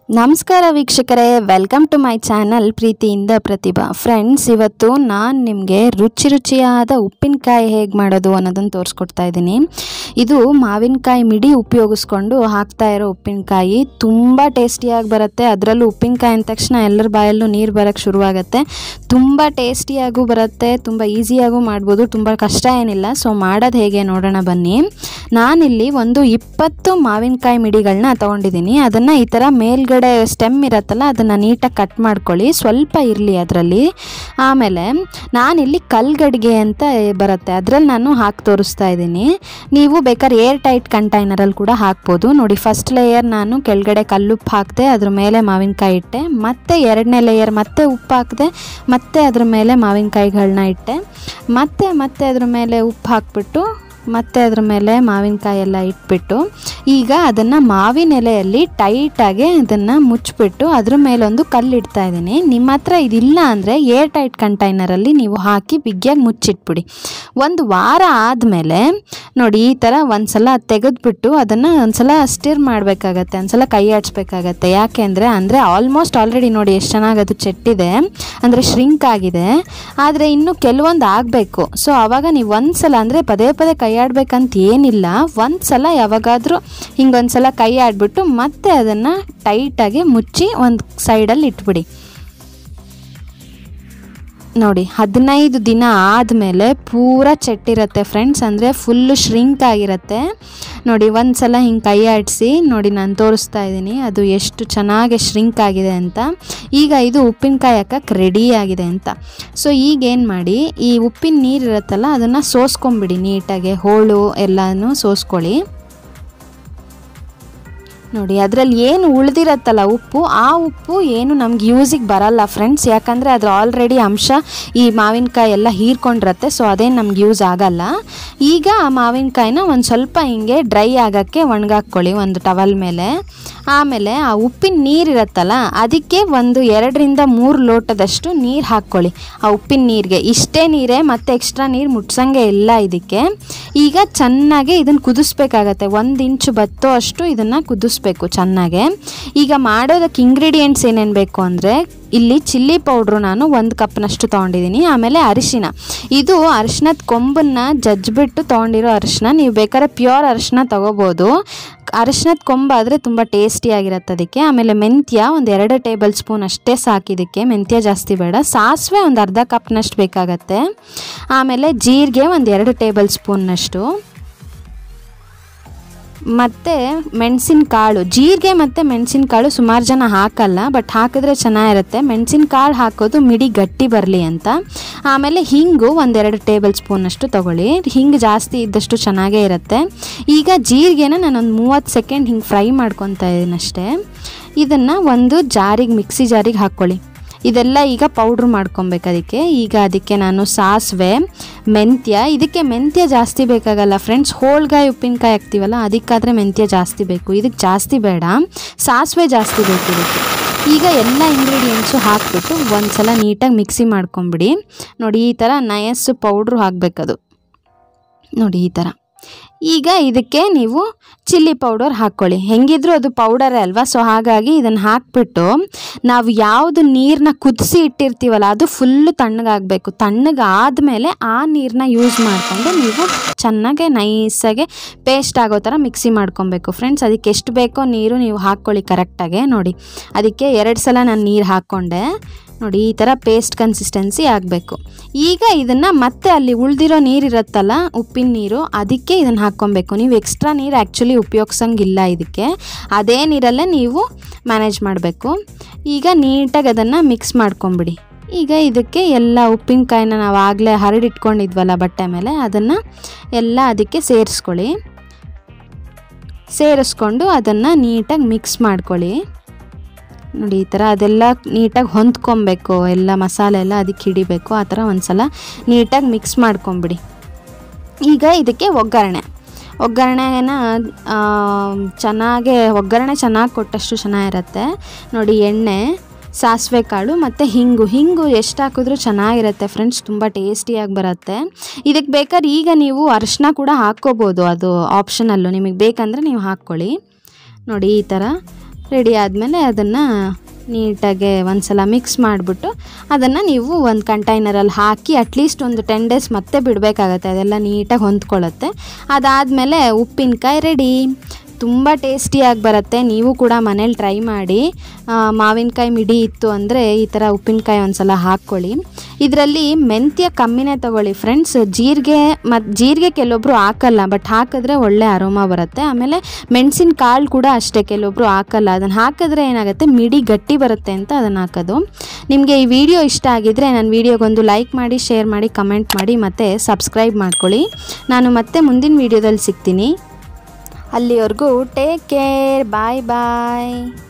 ನಮಸ್ಕಾರ ವೀಕ್ಷಕರೇ welcome to my channel ಪ್ರೀತಿಯಿಂದ ಪ್ರತಿಭಾ ಫ್ರೆಂಡ್ಸ್ ಇವತ್ತು ನಾನು ನಿಮಗೆ ರುಚಿ ರುಚಿಯಾದ ಉಪ್ಪಿನಕಾಯಿ ಹೇಗೆ ಮಾಡೋದು ಅನ್ನೋದನ್ನು ತೋರಿಸ್ಕೊಡ್ತಾ ಇದ್ದೀನಿ ಇದು ಮಾವಿನಕಾಯಿ ಮಿಡಿ ಉಪಯೋಗಿಸ್ಕೊಂಡು ಹಾಕ್ತಾ ಇರೋ ಉಪ್ಪಿನಕಾಯಿ ತುಂಬ ಟೇಸ್ಟಿಯಾಗಿ ಬರುತ್ತೆ ಅದರಲ್ಲೂ ಉಪ್ಪಿನಕಾಯಿ ಅಂದ ತಕ್ಷಣ ಎಲ್ಲರ ಬಾಯಲ್ಲೂ ನೀರು ಬರೋಕ್ಕೆ ಶುರುವಾಗುತ್ತೆ ತುಂಬ ಟೇಸ್ಟಿಯಾಗೂ ಬರುತ್ತೆ ತುಂಬ ಈಸಿಯಾಗೂ ಮಾಡ್ಬೋದು ತುಂಬ ಕಷ್ಟ ಏನಿಲ್ಲ ಸೊ ಮಾಡೋದು ಹೇಗೆ ನೋಡೋಣ ಬನ್ನಿ ನಾನಿಲ್ಲಿ ಒಂದು ಇಪ್ಪತ್ತು ಮಾವಿನಕಾಯಿ ಮಿಡಿಗಳನ್ನ ತೊಗೊಂಡಿದ್ದೀನಿ ಅದನ್ನು ಈ ಥರ ಮೇಲ್ಗಡೆ ಸ್ಟೆಮ್ ಇರತ್ತಲ್ಲ ಅದನ್ನು ನೀಟಾಗಿ ಕಟ್ ಮಾಡ್ಕೊಳ್ಳಿ ಸ್ವಲ್ಪ ಇರಲಿ ಅದರಲ್ಲಿ ಆಮೇಲೆ ನಾನಿಲ್ಲಿ ಕಲ್ಗಡಿಗೆ ಅಂತ ಬರುತ್ತೆ ಅದರಲ್ಲಿ ನಾನು ಹಾಕಿ ತೋರಿಸ್ತಾ ಇದ್ದೀನಿ ನೀವು ಬೇಕಾದ್ರೆ ಏರ್ ಟೈಟ್ ಕಂಟೈನರಲ್ಲಿ ಕೂಡ ಹಾಕ್ಬೋದು ನೋಡಿ ಫಸ್ಟ್ ಲೇಯರ್ ನಾನು ಕೆಳಗಡೆ ಕಲ್ಲುಪ್ಪು ಹಾಕಿದೆ ಅದ್ರ ಮೇಲೆ ಮಾವಿನಕಾಯಿ ಇಟ್ಟೆ ಮತ್ತೆ ಎರಡನೇ ಲೇಯರ್ ಮತ್ತೆ ಉಪ್ಪು ಹಾಕಿದೆ ಮತ್ತೆ ಅದ್ರ ಮೇಲೆ ಮಾವಿನಕಾಯಿಗಳನ್ನ ಇಟ್ಟೆ ಮತ್ತೆ ಮತ್ತೆ ಅದ್ರ ಮೇಲೆ ಉಪ್ಪು ಹಾಕ್ಬಿಟ್ಟು ಮತ್ತೆ ಅದ್ರ ಮೇಲೆ ಮಾವಿನಕಾಯಿ ಎಲ್ಲ ಇಟ್ಬಿಟ್ಟು ಈಗ ಅದನ್ನು ಮಾವಿನ ಎಲೆಯಲ್ಲಿ ಟೈಟಾಗಿ ಅದನ್ನು ಮುಚ್ಚಿಬಿಟ್ಟು ಅದ್ರ ಮೇಲೊಂದು ಕಲ್ಲು ಇಡ್ತಾ ಇದ್ದೀನಿ ನಿಮ್ಮ ಹತ್ರ ಇದಿಲ್ಲ ಅಂದರೆ ಏರ್ ಟೈಟ್ ಕಂಟೈನರಲ್ಲಿ ನೀವು ಹಾಕಿ ಬಿಗಿಯಾಗಿ ಮುಚ್ಚಿಟ್ಬಿಡಿ ಒಂದು ವಾರ ಆದಮೇಲೆ ನೋಡಿ ಈ ಥರ ಒಂದು ಸಲ ತೆಗೆದ್ಬಿಟ್ಟು ಅದನ್ನು ಒಂದು ಸಲ ಸ್ಟಿರ್ ಮಾಡಬೇಕಾಗತ್ತೆ ಒಂದು ಸಲ ಕೈ ಆಡಿಸ್ಬೇಕಾಗತ್ತೆ ಯಾಕೆ ಅಂದರೆ ಅಂದರೆ ಆಲ್ಮೋಸ್ಟ್ ಆಲ್ರೆಡಿ ನೋಡಿ ಎಷ್ಟು ಚೆನ್ನಾಗಿ ಅದು ಚೆಟ್ಟಿದೆ ಅಂದರೆ ಶ್ರಿಂಕ್ ಆಗಿದೆ ಆದರೆ ಇನ್ನು ಕೆಲವೊಂದು ಆಗಬೇಕು ಸೊ ಆವಾಗ ನೀವು ಒಂದು ಸಲ ಅಂದರೆ ಪದೇ ಪದೇ ಕೈ ಆಡ್ಬೇಕಂತ ಏನಿಲ್ಲ ಒಂದು ಸಲ ಯಾವಾಗಾದರೂ ಹಿಂಗೊಂದು ಸಲ ಕೈ ಆಡ್ಬಿಟ್ಟು ಮತ್ತೆ ಅದನ್ನು ಟೈಟಾಗಿ ಮುಚ್ಚಿ ಒಂದು ಸೈಡಲ್ಲಿ ಇಟ್ಬಿಡಿ ನೋಡಿ ಹದಿನೈದು ದಿನ ಆದಮೇಲೆ ಪೂರ ಚೆಟ್ಟಿರುತ್ತೆ ಫ್ರೆಂಡ್ಸ್ ಅಂದರೆ ಫುಲ್ಲು ಶ್ರಿಂಕ್ ಆಗಿರುತ್ತೆ ನೋಡಿ ಒಂದು ಸಲ ಹಿಂಗೆ ಕೈ ಆಡಿಸಿ ನೋಡಿ ನಾನು ತೋರಿಸ್ತಾ ಇದ್ದೀನಿ ಅದು ಎಷ್ಟು ಚೆನ್ನಾಗಿ ಶ್ರಿಂಕ್ ಆಗಿದೆ ಅಂತ ಈಗ ಇದು ಉಪ್ಪಿನಕಾಯಿ ಹಾಕಕ್ಕೆ ರೆಡಿ ಆಗಿದೆ ಅಂತ ಸೊ ಈಗ ಏನು ಮಾಡಿ ಈ ಉಪ್ಪಿನ ನೀರು ಇರುತ್ತಲ್ಲ ಅದನ್ನು ಸೋಸ್ಕೊಂಬಿಡಿ ನೀಟಾಗಿ ಹೋಳು ಎಲ್ಲನೂ ಸೋಸ್ಕೊಳ್ಳಿ ನೋಡಿ ಅದರಲ್ಲಿ ಏನು ಉಳಿದಿರತ್ತಲ್ಲ ಉಪ್ಪು ಆ ಉಪ್ಪು ಏನು ನಮ್ಗೆ ಯೂಸಿಗೆ ಬರಲ್ಲ ಫ್ರೆಂಡ್ಸ್ ಯಾಕಂದರೆ ಅದ್ರ ಆಲ್ರೆಡಿ ಅಂಶ ಈ ಮಾವಿನಕಾಯಿ ಎಲ್ಲ ಹೀರ್ಕೊಂಡಿರತ್ತೆ ಸೊ ಅದೇನು ನಮ್ಗೆ ಯೂಸ್ ಆಗಲ್ಲ ಈಗ ಆ ಮಾವಿನಕಾಯಿನ ಒಂದು ಸ್ವಲ್ಪ ಹಿಂಗೆ ಡ್ರೈ ಆಗೋಕ್ಕೆ ಒಣಗಾಕ್ಕೊಳ್ಳಿ ಒಂದು ಟವಲ್ ಮೇಲೆ ಆಮೇಲೆ ಆ ಉಪ್ಪಿನ ನೀರಿರತ್ತಲ್ಲ ಅದಕ್ಕೆ ಒಂದು ಎರಡರಿಂದ ಮೂರು ಲೋಟದಷ್ಟು ನೀರು ಹಾಕ್ಕೊಳ್ಳಿ ಆ ಉಪ್ಪಿನ ನೀರಿಗೆ ಇಷ್ಟೇ ನೀರೇ ಮತ್ತೆ ಎಕ್ಸ್ಟ್ರಾ ನೀರು ಮುಟ್ಸಂಗೆ ಇಲ್ಲ ಇದಕ್ಕೆ ಈಗ ಚೆನ್ನಾಗಿ ಇದನ್ನು ಕುದಿಸ್ಬೇಕಾಗತ್ತೆ ಒಂದು ಇಂಚು ಬತ್ತೋ ಅಷ್ಟು ಇದನ್ನು ಕುದಿಸ್ಬೇಕು ಚೆನ್ನಾಗೆ ಈಗ ಮಾಡೋದಕ್ಕೆ ಇಂಗ್ರೀಡಿಯೆಂಟ್ಸ್ ಏನೇನು ಬೇಕು ಅಂದರೆ ಇಲ್ಲಿ ಚಿಲ್ಲಿ ಪೌಡ್ರು ನಾನು ಒಂದು ಕಪ್ನಷ್ಟು ತೊಗೊಂಡಿದ್ದೀನಿ ಆಮೇಲೆ ಅರಿಶಿನ ಇದು ಅರಿಶಿನದ ಕೊಂಬನ್ನು ಜಜ್ಜಿಬಿಟ್ಟು ತೊಗೊಂಡಿರೋ ಅರಿಶಿನ ನೀವು ಬೇಕಾದ್ರೆ ಪ್ಯೂರ್ ಅರಿಶಿನ ತೊಗೋಬೋದು ಅರಿಶಿನದ ಕೊಂಬಾದರೆ ತುಂಬ ಟೇಸ್ಟಿಯಾಗಿರುತ್ತೆ ಅದಕ್ಕೆ ಆಮೇಲೆ ಮೆಂತ್ಯ ಒಂದು ಎರಡು ಟೇಬಲ್ ಸ್ಪೂನ್ ಅಷ್ಟೇ ಸಾಕಿದ್ದಕ್ಕೆ ಮೆಂತ್ಯ ಜಾಸ್ತಿ ಬೇಡ ಸಾಸಿವೆ ಒಂದು ಅರ್ಧ ಕಪ್ನಷ್ಟು ಬೇಕಾಗತ್ತೆ ಆಮೇಲೆ ಜೀರಿಗೆ ಒಂದು ಎರಡು ಟೇಬಲ್ ಸ್ಪೂನ್ನಷ್ಟು ಮತ್ತು ಮೆಣಸಿನ ಕಾಳು ಜೀರಿಗೆ ಮತ್ತು ಮೆಣಸಿನ ಕಾಳು ಸುಮಾರು ಜನ ಹಾಕಲ್ಲ ಬಟ್ ಹಾಕಿದ್ರೆ ಚೆನ್ನಾಗಿರುತ್ತೆ ಮೆಣಸಿನ ಕಾಳು ಹಾಕೋದು ಮಿಡಿ ಗಟ್ಟಿ ಬರಲಿ ಅಂತ ಆಮೇಲೆ ಹಿಂಗು ಒಂದೆರಡು ಟೇಬಲ್ ಸ್ಪೂನಷ್ಟು ತೊಗೊಳ್ಳಿ ಹಿಂಗೆ ಜಾಸ್ತಿ ಇದ್ದಷ್ಟು ಚೆನ್ನಾಗೇ ಇರುತ್ತೆ ಈಗ ಜೀರಿಗೆನ ನಾನೊಂದು ಮೂವತ್ತು ಸೆಕೆಂಡ್ ಹಿಂಗೆ ಫ್ರೈ ಮಾಡ್ಕೊತಾ ಇದ್ದೀನಿ ಅಷ್ಟೇ ಇದನ್ನು ಒಂದು ಜಾರಿಗೆ ಮಿಕ್ಸಿ ಜಾರಿಗೆ ಹಾಕ್ಕೊಳ್ಳಿ ಇದೆಲ್ಲ ಈಗ ಪೌಡ್ರ್ ಮಾಡ್ಕೊಬೇಕು ಅದಕ್ಕೆ ಈಗ ಅದಕ್ಕೆ ನಾನು ಸಾಸಿವೆ ಮೆಂತ್ಯ ಇದಕ್ಕೆ ಮೆಂತ್ಯ ಜಾಸ್ತಿ ಬೇಕಾಗಲ್ಲ ಫ್ರೆಂಡ್ಸ್ ಹೋಳ್ಗಾಯಿ ಉಪ್ಪಿನಕಾಯಿ ಹಾಕ್ತೀವಲ್ಲ ಅದಕ್ಕಾದರೆ ಮೆಂತ್ಯ ಜಾಸ್ತಿ ಬೇಕು ಇದಕ್ಕೆ ಜಾಸ್ತಿ ಬೇಡ ಸಾಸಿವೆ ಜಾಸ್ತಿ ಬೇಕು ಇದಕ್ಕೆ ಈಗ ಎಲ್ಲ ಇಂಗ್ರೀಡಿಯೆಂಟ್ಸು ಹಾಕ್ಬಿಟ್ಟು ಒಂದು ಸಲ ನೀಟಾಗಿ ಮಿಕ್ಸಿ ಮಾಡ್ಕೊಂಬಿಡಿ ನೋಡಿ ಈ ಥರ ನಯಸ್ಸು ಪೌಡ್ರು ಹಾಕಬೇಕದು ನೋಡಿ ಈ ಥರ ಈಗ ಇದಕ್ಕೆ ನೀವು ಚಿಲ್ಲಿ ಪೌಡರ್ ಹಾಕ್ಕೊಳ್ಳಿ ಹೆಂಗಿದ್ರು ಅದು ಪೌಡರೇ ಅಲ್ವಾ ಸೊ ಹಾಗಾಗಿ ಇದನ್ನು ಹಾಕ್ಬಿಟ್ಟು ನಾವು ಯಾವುದು ನೀರನ್ನ ಕುದಿಸಿ ಇಟ್ಟಿರ್ತೀವಲ್ಲ ಅದು ಫುಲ್ಲು ತಣ್ಣಗಾಗಬೇಕು ತಣ್ಣಗಾದಮೇಲೆ ಆ ನೀರನ್ನ ಯೂಸ್ ಮಾಡಿಕೊಂಡು ನೀವು ಚೆನ್ನಾಗೆ ನೈಸಾಗೆ ಪೇಸ್ಟ್ ಆಗೋ ಥರ ಮಿಕ್ಸಿ ಮಾಡ್ಕೊಬೇಕು ಫ್ರೆಂಡ್ಸ್ ಅದಕ್ಕೆ ಎಷ್ಟು ಬೇಕೋ ನೀರು ನೀವು ಹಾಕ್ಕೊಳ್ಳಿ ಕರೆಕ್ಟಾಗೆ ನೋಡಿ ಅದಕ್ಕೆ ಎರಡು ಸಲ ನಾನು ನೀರು ಹಾಕ್ಕೊಂಡೆ ನೋಡಿ ಈ ಥರ ಪೇಸ್ಟ್ ಕನ್ಸಿಸ್ಟೆನ್ಸಿ ಆಗಬೇಕು ಈಗ ಇದನ್ನು ಮತ್ತೆ ಅಲ್ಲಿ ಉಳಿದಿರೋ ನೀರಿರುತ್ತಲ್ಲ ಉಪ್ಪಿನ ನೀರು ಅದಕ್ಕೆ ಇದನ್ನು ಹಾಕ್ಕೊಬೇಕು ನೀವು ಎಕ್ಸ್ಟ್ರಾ ನೀರು ಆ್ಯಕ್ಚುಲಿ ಉಪಯೋಗಿಸಂಗಿಲ್ಲ ಇದಕ್ಕೆ ಅದೇ ನೀರಲ್ಲೇ ನೀವು ಮ್ಯಾನೇಜ್ ಮಾಡಬೇಕು ಈಗ ನೀಟಾಗಿ ಅದನ್ನು ಮಿಕ್ಸ್ ಮಾಡ್ಕೊಂಬಿಡಿ ಈಗ ಇದಕ್ಕೆ ಎಲ್ಲ ಉಪ್ಪಿನಕಾಯಿನ ನಾವು ಆಗಲೇ ಹರಡಿಟ್ಕೊಂಡಿದ್ವಲ್ಲ ಬಟ್ಟೆ ಮೇಲೆ ಅದನ್ನು ಎಲ್ಲ ಅದಕ್ಕೆ ಸೇರಿಸ್ಕೊಳ್ಳಿ ಸೇರಿಸ್ಕೊಂಡು ಅದನ್ನು ನೀಟಾಗಿ ಮಿಕ್ಸ್ ಮಾಡ್ಕೊಳ್ಳಿ ನೋಡಿ ಈ ಥರ ಅದೆಲ್ಲ ನೀಟಾಗಿ ಹೊಂದ್ಕೊಬೇಕು ಎಲ್ಲ ಮಸಾಲೆ ಎಲ್ಲ ಅದಕ್ಕೆ ಹಿಡಿಬೇಕು ಆ ಥರ ಒಂದು ಸಲ ನೀಟಾಗಿ ಮಿಕ್ಸ್ ಮಾಡ್ಕೊಂಬಿಡಿ ಈಗ ಇದಕ್ಕೆ ಒಗ್ಗರಣೆ ಒಗ್ಗರಣೆನ ಚೆನ್ನಾಗೆ ಒಗ್ಗರಣೆ ಚೆನ್ನಾಗಿ ಕೊಟ್ಟಷ್ಟು ಚೆನ್ನಾಗಿರುತ್ತೆ ನೋಡಿ ಎಣ್ಣೆ ಸಾಸಿವೆ ಕಾಳು ಮತ್ತು ಹಿಂಗು ಹಿಂಗು ಎಷ್ಟು ಹಾಕಿದ್ರೂ ಚೆನ್ನಾಗಿರುತ್ತೆ ಫ್ರೆಂಡ್ಸ್ ತುಂಬ ಟೇಸ್ಟಿಯಾಗಿ ಬರುತ್ತೆ ಇದಕ್ಕೆ ಬೇಕಾದ್ರೆ ಈಗ ನೀವು ಅರಿಶಿನ ಕೂಡ ಹಾಕ್ಕೋಬೋದು ಅದು ಆಪ್ಷನಲ್ಲು ನಿಮಗೆ ಬೇಕಂದರೆ ನೀವು ಹಾಕ್ಕೊಳ್ಳಿ ನೋಡಿ ಈ ಥರ ರೆಡಿ ಆದಮೇಲೆ ಅದನ್ನು ನೀಟಾಗಿ ಒಂದು ಸಲ ಮಿಕ್ಸ್ ಮಾಡಿಬಿಟ್ಟು ಅದನ್ನು ನೀವು ಒಂದು ಕಂಟೈನರಲ್ಲಿ ಹಾಕಿ ಅಟ್ಲೀಸ್ಟ್ ಒಂದು ಟೆನ್ ಡೇಸ್ ಮತ್ತೆ ಬಿಡಬೇಕಾಗತ್ತೆ ಅದೆಲ್ಲ ನೀಟಾಗಿ ಹೊಂದ್ಕೊಳ್ಳುತ್ತೆ ಅದಾದಮೇಲೆ ಉಪ್ಪಿನಕಾಯಿ ರೆಡಿ ತುಂಬ ಟೇಸ್ಟಿಯಾಗಿ ಬರುತ್ತೆ ನೀವು ಕೂಡ ಮನೇಲಿ ಟ್ರೈ ಮಾಡಿ ಆ, ಮಾವಿನಕಾಯಿ ಮಿಡಿ ಇತ್ತು ಅಂದರೆ ಈ ಥರ ಉಪ್ಪಿನಕಾಯಿ ಒಂದು ಸಲ ಹಾಕ್ಕೊಳ್ಳಿ ಇದರಲ್ಲಿ ಮೆಂತ್ಯ ಕಮ್ಮಿನೇ ತಗೊಳ್ಳಿ ಫ್ರೆಂಡ್ಸ್ ಜೀರಿಗೆ ಮತ್ತು ಜೀರಿಗೆ ಕೆಲವೊಬ್ರು ಹಾಕಲ್ಲ ಬಟ್ ಹಾಕಿದ್ರೆ ಒಳ್ಳೆ ಅರೋಮ ಬರುತ್ತೆ ಆಮೇಲೆ ಮೆಣಸಿನ ಕಾಳು ಕೂಡ ಅಷ್ಟೇ ಕೆಲವೊಬ್ರು ಹಾಕಲ್ಲ ಅದನ್ನು ಹಾಕಿದ್ರೆ ಏನಾಗುತ್ತೆ ಮಿಡಿ ಗಟ್ಟಿ ಬರುತ್ತೆ ಅಂತ ಅದನ್ನು ಹಾಕೋದು ನಿಮಗೆ ಈ ವಿಡಿಯೋ ಇಷ್ಟ ಆಗಿದ್ದರೆ ನನ್ನ ವಿಡಿಯೋಗೊಂದು ಲೈಕ್ ಮಾಡಿ ಶೇರ್ ಮಾಡಿ ಕಮೆಂಟ್ ಮಾಡಿ ಮತ್ತು ಸಬ್ಸ್ಕ್ರೈಬ್ ಮಾಡ್ಕೊಳ್ಳಿ ನಾನು ಮತ್ತೆ ಮುಂದಿನ ವಿಡಿಯೋದಲ್ಲಿ ಸಿಗ್ತೀನಿ ಅಲ್ಲಿವರೆಗೂ ಟೇಕ್ ಕೇರ್ ಬಾಯ್ ಬಾಯ್